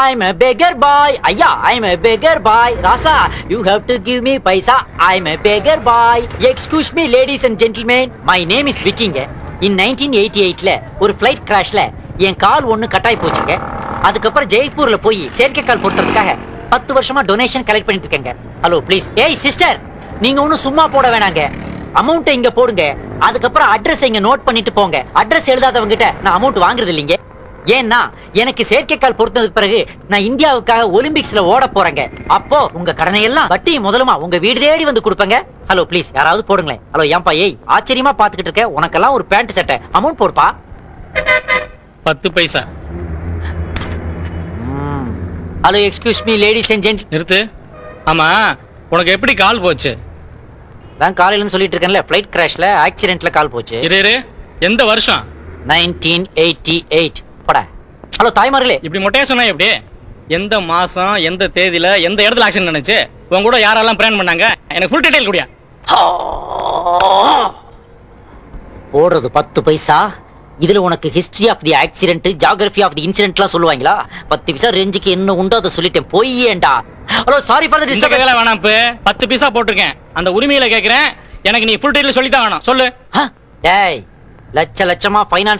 I'm a beggar boy. Aya, I'm a beggar boy. Rasa, you have to give me paisa. I'm a beggar boy. Excuse me, ladies and gentlemen. My name is Viking. In 1988ல ஒரு flight கிராஷ்ல என் கால் ஒண்ணு கட்டாய் போச்சுங்க அதுக்கப்புறம் ஜெய்ப்பூர்ல போய் செயற்கைக்கால் பொருத்துறதுக்காக பத்து வருஷமா donation collect பண்ணிட்டு இருக்கேங்க hello please ஏய் சிஸ்டர் நீங்க ஒண்ணும் சும்மா போட வேணாங்க அமௌண்ட் இங்க போடுங்க அதுக்கப்புறம் அட்ரஸ் இங்க நோட் பண்ணிட்டு போங்க அட்ரஸ் எழுதாதவங்க கிட்ட நான் அமௌண்ட் வாங்குறது இல்லைங்க ஏன்னா எனக்கு செயற்கைக்கால் பொருத்ததுக்கு பிறகு நான் இந்தியாவுக்காக ஒலிம்பிக்ஸ்ல ஓட போறேங்க அப்போ உங்க கடனை எல்லாம் வட்டி முதலுமா உங்க வீடு தேடி வந்து கொடுப்பேங்க ஹலோ ப்ளீஸ் யாராவது போடுங்களேன் ஹலோ ஏன்பா ஏய் ஆச்சரியமா பாத்துக்கிட்டு இருக்க உனக்கெல்லாம் ஒரு பேண்ட் சட்டை அமௌண்ட் போடுப்பா பத்து பைசா hello excuse me ladies and gent நிறுத்து ஆமா உனக்கு எப்படி கால் போச்சு தான் காலையில சொல்லிட்டு இருக்கேன்ல ஃபிளைட் கிராஷ்ல ஆக்சிடென்ட்ல கால் போச்சு இரு இரு எந்த வருஷம் நைன்டீன் எயிட்டி எயிட் பட ஹலோ தாய்மார்களே இப்படி மொட்டையா சொன்னா எப்படி எந்த மாசம் எந்த தேதியில எந்த இடத்துல ஆக்சிடென்ட் நடந்துச்சு உன் கூட யாரெல்லாம் பிளான் பண்ணாங்க எனக்கு ஃபுல் டீடைல் குடியா போடுறது பத்து பைசா இதுல உனக்கு history of the accident geography of the இன்சிடென்ட்லாம் சொல்லுவாங்களா பத்து பைசா ரேஞ்சுக்கு என்ன உண்டோ அதை சொல்லிட்டேன் பொய்யேண்டா ஹலோ சாரி ஃபார் தி இந்த டிஸ்டர்ப் கையில வேணாம் இப்ப பத்து பைசா போட்டிருக்கேன் அந்த உரிமையில கேக்குறேன் எனக்கு நீ ஃபுல் டீடைல் சொல்லி தான் வேணும் சொல்லு டேய் லட்ச லட்சமா ஃபைனான்ஸ்